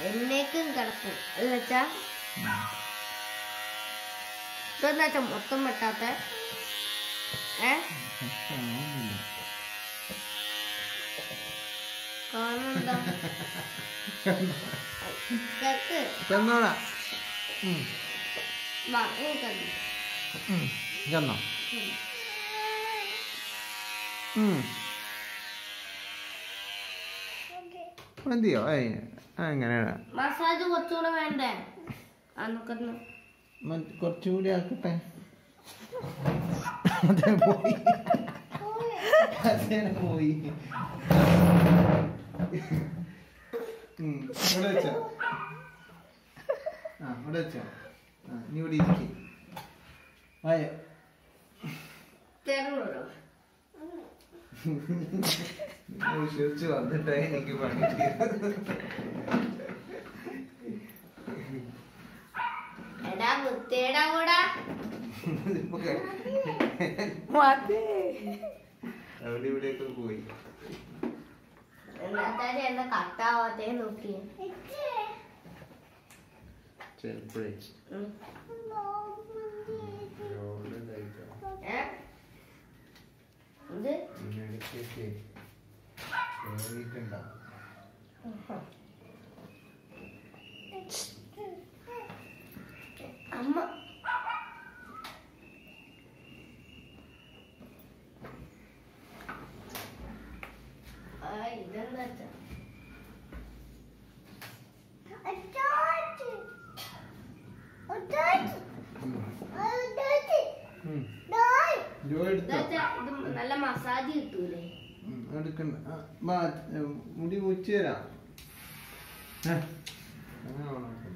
എന്നേക്കും കിടക്കും എന്ന് വെച്ചാ ഇതെന്താ വെച്ചാ മൊത്തം വെട്ടാത്ത ഏ കാരണം എന്താ കേക്ക് ചെന്നോടാ ഉം. വാ ഇങ്ങോട്ട് ഉം. ചെന്നോ ഉം. മതിയോ ഏയ് അങ്ങനെയാണ് മസാജ് കുറച്ചുകൂടെ വേണ്ടേ അന്നൊക്കെ മറ്റ് കുറച്ചുകൂടി ആക്കട്ടെ അതെ പോയി അതെ പോയി ഉം, ഇവിടെ വെച്ചോ ആ ഇവിടെ വെച്ചോ ആ നീ ഇവിടെ ഇരിക്കും വായോ തരണല്ലോ വിശ്വസിച്ച് വന്നിട്ടേ എനിക്ക് പണി കിട്ടിയത്. എടാ വൃത്തിയുടെ കൂടെ ഇതിപ്പോ ക- അവിടെ ഇവിടെയൊക്കെ പോയി എന്നാ എന്നെ കട്ടാവാത്തേ നോക്കി ചെലപ്പോഴേ ഉം. അവിടെ ഇതായിട്ടോ. ഏ? ഇത് ഇടയ്ക്കൊക്കെ കേറിയിട്ടുണ്ടാവും. അമ്മ ആ, ഇതെന്താ വെച്ചാ? ഉം. ജോ എടുത്തോ ഇതെന്താ ഇത് നല്ല മസാജ് കിട്ടൂലേ ഉം, എടുക്കണ്ട ആ, വാ, ഏ, മുടി മുച്ചു തരാം ഏ, അങ്ങനെ വേണം.